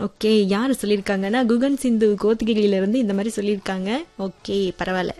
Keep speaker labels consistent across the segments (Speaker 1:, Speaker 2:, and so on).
Speaker 1: okay யார் சொல்லியிருக்காங்கன்னா குகன் சிந்து கோத்திகையில இருந்து இந்த மாதிரி சொல்லியிருக்காங்க ஓகே பரவாயில்ல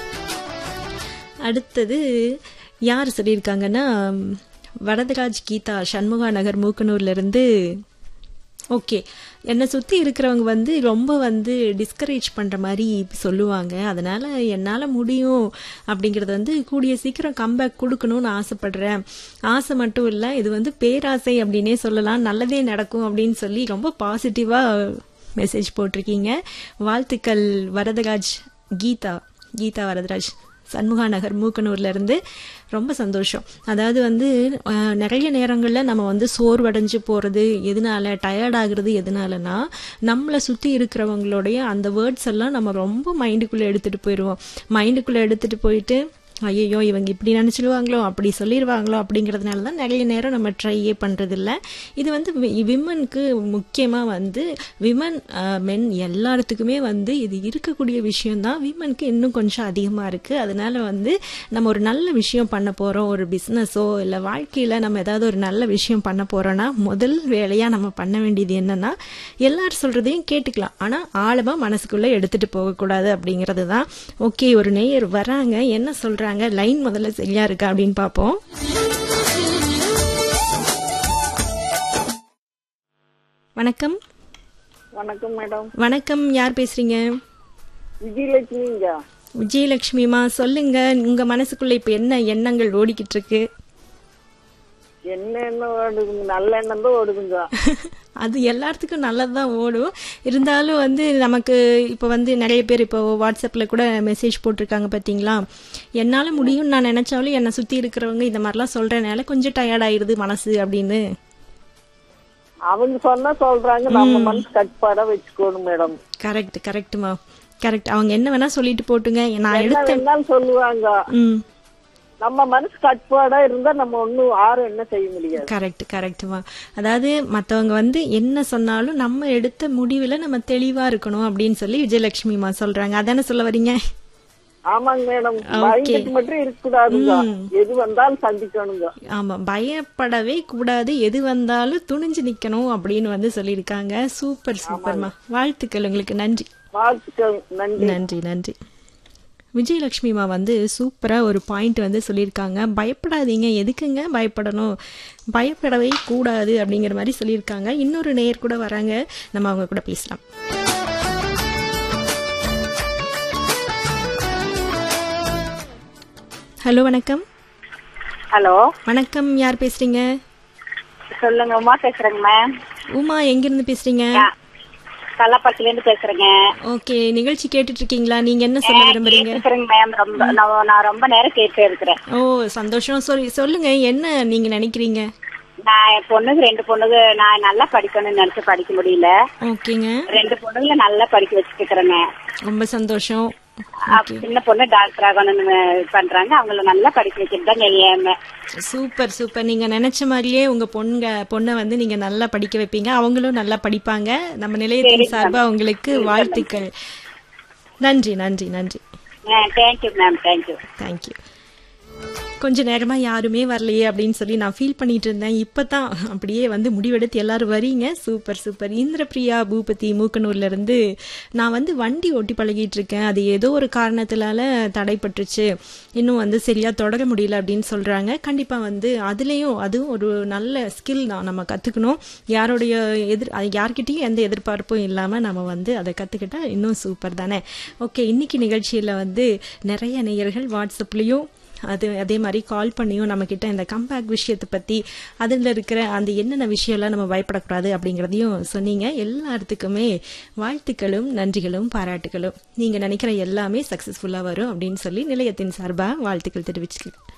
Speaker 1: அடுத்தது யார் சொல்லியிருக்காங்கன்னா வரதராஜ் கீதா சண்முகா நகர் மூக்கனூர்ல இருந்து ஓகே என்னை சுற்றி இருக்கிறவங்க வந்து ரொம்ப வந்து டிஸ்கரேஜ் பண்ணுற மாதிரி சொல்லுவாங்க அதனால் என்னால் முடியும் அப்படிங்கிறது வந்து கூடிய சீக்கிரம் கம்பேக் கொடுக்கணும்னு ஆசைப்படுறேன் ஆசை மட்டும் இல்லை இது வந்து பேராசை அப்படின்னே சொல்லலாம் நல்லதே நடக்கும் அப்படின்னு சொல்லி ரொம்ப பாசிட்டிவாக மெசேஜ் போட்டிருக்கீங்க வாழ்த்துக்கள் வரதராஜ் கீதா கீதா வரதராஜ் சண்முகா நகர் மூக்கனூர்ல இருந்து ரொம்ப சந்தோஷம் அதாவது வந்து அஹ், நிறைய நேரங்களில் நம்ம வந்து சோர்வடைஞ்சு போகிறது எதனால டயர்ட் ஆகுறது எதனாலனா நம்மளை சுற்றி இருக்கிறவங்களுடைய அந்த வேர்ட்ஸ் எல்லாம் நம்ம ரொம்ப மைண்டுக்குள்ளே எடுத்துகிட்டு போயிடுவோம் மைண்டுக்குள்ளே எடுத்துகிட்டு போயிட்டு ஐயோ இவங்க இப்படி நினச்சிடுவாங்களோ அப்படி சொல்லிடுவாங்களோ அப்படிங்கிறதுனால தான் நிறைய நேரம் நம்ம ட்ரையே பண்ணுறதில்ல இது வந்து விமனுக்கு முக்கியமாக வந்து விமன் மென் எல்லாத்துக்குமே வந்து இது இருக்கக்கூடிய விஷயம்தான் விமனுக்கு இன்னும் கொஞ்சம் அதிகமாக இருக்குது அதனால வந்து நம்ம ஒரு நல்ல விஷயம் பண்ண போகிறோம் ஒரு பிஸ்னஸோ இல்லை வாழ்க்கையில் நம்ம ஏதாவது ஒரு நல்ல விஷயம் பண்ண போகிறோன்னா முதல் வேலையாக நம்ம பண்ண வேண்டியது என்னன்னா எல்லாரும் சொல்கிறதையும் கேட்டுக்கலாம் ஆனால் ஆழமாக மனசுக்குள்ளே எடுத்துகிட்டு போகக்கூடாது அப்படிங்கிறது தான் ஓகே ஒரு நேயர் வராங்க என்ன சொல்கிறாங்க லைன் முதல்ல சரியா இருக்கா அப்படின்னு பார்ப்போம் வணக்கம்
Speaker 2: வணக்கம் மேடம்
Speaker 1: வணக்கம் யார் பேசுறீங்க
Speaker 2: விஜயலட்சுமிங்க
Speaker 1: விஜயலட்சுமிமா சொல்லுங்க உங்க மனசுக்குள்ள இப்ப என்ன எண்ணங்கள் ஓடிக்கிட்டு இருக்கு
Speaker 2: என்ன எண்ணம் ஓடுதுங்க நல்ல எண்ணம் தான் ஓடுதுங்க
Speaker 1: அது எல்லாத்துக்கும் நல்லதுதான் ஓடும் இருந்தாலும் வந்து நமக்கு இப்போ வந்து நிறைய பேர் இப்போ வாட்ஸ்அப்பில் கூட மெசேஜ் போட்டிருக்காங்க பார்த்தீங்களா என்னால் முடியும்னு நான் நினச்சாலும் என்னை சுற்றி இருக்கிறவங்க இந்த மாதிரிலாம் சொல்கிறனால கொஞ்சம் டயர்ட் ஆயிடுது மனசு அப்படின்னு
Speaker 2: அவங்க சொன்னா சொல்றாங்க நம்ம மனசு கட்டுப்பாடா வச்சுக்கணும் மேடம்
Speaker 1: கரெக்ட் கரெக்ட்டுமா கரெக்ட் அவங்க என்ன வேணா சொல்லிட்டு போட்டுங்க நான்
Speaker 2: என்ன
Speaker 1: எடுத்த
Speaker 2: வேணாலும் சொல்லுவாங்க
Speaker 1: ம்
Speaker 2: நம்ம மனசு கட்டுப்பாடா இருந்தா நம்ம ஒண்ணும் யாரும் என்ன செய்ய முடியாது
Speaker 1: கரெக்ட் கரெக்ட்மா அதாவது மற்றவங்க வந்து என்ன சொன்னாலும் நம்ம எடுத்த முடிவில் நம்ம தெளிவாக இருக்கணும் அப்படின்னு சொல்லி விஜயலட்சுமிமா சொல்கிறாங்க அதானே சொல்ல வரீங்க
Speaker 2: ஆமாங்க மேடம் பயந்துட்டு மட்டும் இருக்கக்கூடாதுங்க எது வந்தாலும் சந்திக்கணுங்க
Speaker 1: ஆமாம் பயப்படவே கூடாது எது வந்தாலும் துணிஞ்சு நிற்கணும் அப்படின்னு வந்து சொல்லியிருக்காங்க சூப்பர் சூப்பர்மா வாழ்த்துக்கள் உங்களுக்கு நன்றி
Speaker 2: வாழ்த்துக்கள் நன்றி
Speaker 1: நன்றி நன்றி விஜயலட்சுமிமா வந்து சூப்பராக ஒரு பாயிண்ட் வந்து சொல்லியிருக்காங்க பயப்படாதீங்க எதுக்குங்க பயப்படணும் பயப்படவே கூடாது அப்படிங்கிற மாதிரி சொல்லியிருக்காங்க இன்னொரு நேயர் கூட வராங்க நம்ம அவங்க கூட பேசலாம் ஹலோ வணக்கம்
Speaker 3: ஹலோ
Speaker 1: வணக்கம் யார் பேசுறீங்க
Speaker 3: சொல்லுங்க உமா பேசுறேங்க மேம்
Speaker 1: உமா எங்கிருந்து பேசுறீங்க
Speaker 3: கல்லாப்பட்டில இருந்து பேசுறேங்க
Speaker 1: ஓகே நிகழ்ச்சி கேட்டுட்டு இருக்கீங்களா நீங்க என்ன சொல்ல விரும்புறீங்க
Speaker 3: பேசுறேங்க மேம் ரொம்ப நான் நான் ரொம்ப நேரம் கேட்டு இருக்கிறேன்
Speaker 1: ஓ சந்தோஷம் சொல்லி சொல்லுங்க என்ன நீங்க நினைக்கிறீங்க
Speaker 3: நான் என் பொண்ணுக்கு ரெண்டு பொண்ணுக்கு நான் நல்லா படிக்கணும்னு நினைச்சு படிக்க முடியல
Speaker 1: ஓகேங்க
Speaker 3: ரெண்டு பொண்ணுங்களை நல்லா படிக்க வச்சுட்டு இருக்கிறேங்க
Speaker 1: ரொம்ப சந்தோஷம்
Speaker 3: அப்ப சின்ன பொண்ணு டாக்டர் ஆகணும்னு பண்றாங்க அவங்கள நல்லா படிக்க வச்சுட்டு தான் ஏன்
Speaker 1: சூப்பர் சூப்பர் நீங்க நினைச்ச மாதிரியே உங்க பொண்ணுங்க பொண்ணை வந்து நீங்க நல்லா படிக்க வைப்பீங்க அவங்களும் நல்லா படிப்பாங்க நம்ம நிலையத்தின் சார்பா உங்களுக்கு வாழ்த்துக்கள் நன்றி நன்றி நன்றி
Speaker 3: தேங்க்யூ மேம் தேங்க்யூ
Speaker 1: தேங்க்யூ கொஞ்ச நேரமா யாருமே வரலையே அப்படின்னு சொல்லி நான் ஃபீல் பண்ணிட்டு இருந்தேன் இப்பதான் அப்படியே வந்து முடிவெடுத்து எல்லாரும் வரீங்க சூப்பர் சூப்பர் இந்திரபிரியா பூபதி மூக்கனூர்ல இருந்து நான் வந்து வண்டி ஓட்டி பழகிட்டு இருக்கேன் அது ஏதோ ஒரு காரணத்தினால தடைப்பட்டுருச்சு இன்னும் வந்து சரியா தொடர முடியல அப்படின்னு சொல்றாங்க கண்டிப்பா வந்து அதுலயும் அதுவும் ஒரு நல்ல ஸ்கில் தான் நம்ம கத்துக்கணும் யாருடைய எதிர் அது யார்கிட்டயும் எந்த எதிர்பார்ப்பும் இல்லாம நம்ம வந்து அதை கத்துக்கிட்டா இன்னும் சூப்பர் தானே ஓகே இன்னைக்கு நிகழ்ச்சியில வந்து நிறைய நேயர்கள் வாட்ஸ்அப்லயும் அது அதே மாதிரி கால் பண்ணியும் நம்ம கிட்ட இந்த கம்பேக் விஷயத்தை பத்தி அதுல இருக்கிற அந்த என்னென்ன விஷயம்லாம் நம்ம பயப்படக்கூடாது அப்படிங்கிறதையும் சொன்னீங்க எல்லாத்துக்குமே வாழ்த்துக்களும் நன்றிகளும் பாராட்டுகளும் நீங்க நினைக்கிற எல்லாமே சக்சஸ்ஃபுல்லா வரும் அப்படின்னு சொல்லி நிலையத்தின் சார்பா வாழ்த்துக்கள் தெரிவிச்சுக்கிறேன்